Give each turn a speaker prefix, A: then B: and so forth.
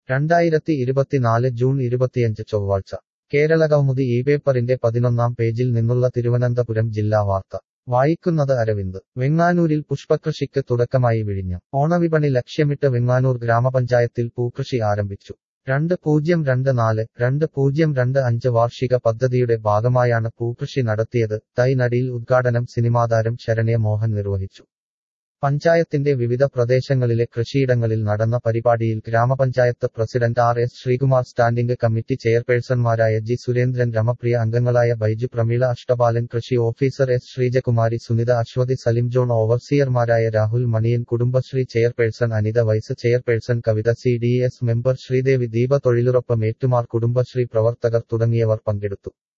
A: രണ്ടായിരത്തി ഇരുപത്തിനാല് ജൂൺ ഇരുപത്തിയഞ്ച് ചൊവ്വാഴ്ച കേരള കൗമുദി ഈ പേപ്പറിന്റെ പതിനൊന്നാം പേജിൽ നിന്നുള്ള തിരുവനന്തപുരം ജില്ലാ വാർത്ത വായിക്കുന്നത് അരവിന്ദ് വെങ്ങാനൂരിൽ പുഷ്പകൃഷിക്ക് തുടക്കമായി വിഴിഞ്ഞം ഓണവിപണി ലക്ഷ്യമിട്ട് വെങ്ങാനൂർ ഗ്രാമപഞ്ചായത്തിൽ പൂക്കൃഷി ആരംഭിച്ചു രണ്ട് പൂജ്യം രണ്ട് നാല് രണ്ട് പൂജ്യം രണ്ട് അഞ്ച് വാർഷിക പദ്ധതിയുടെ ഭാഗമായാണ് പൂക്കൃഷി നടത്തിയത് തൈനടിയിൽ ഉദ്ഘാടനം സിനിമാതാരം ശരണ്യ മോഹൻ നിർവഹിച്ചു പഞ്ചായത്തിന്റെ വിവിധ പ്രദേശങ്ങളിലെ കൃഷിയിടങ്ങളിൽ നടന്ന പരിപാടിയിൽ ഗ്രാമപഞ്ചായത്ത് president R S Sreekumar standing committee ചെയർപേഴ്സൺമാരായ ജി സുരേന്ദ്രൻ രമപ്രിയ അംഗങ്ങളായ ബൈജു പ്രമീള അഷ്ടപാലൻ കൃഷി officer S Sreejakumari Sunitha Aswathy Salim John ഓവർസിയർമാരായ Rahul Maniyan Kudumbashree chairperson Anitha vice chairperson Kavitha C D S member Sreedevi Deepa തൊഴിലുറപ്പ് മേറ്റുമാർ കുടുംബശ്രീ പ്രവർത്തകർ തുടങ്ങിയവർ പങ്കെടുത്തു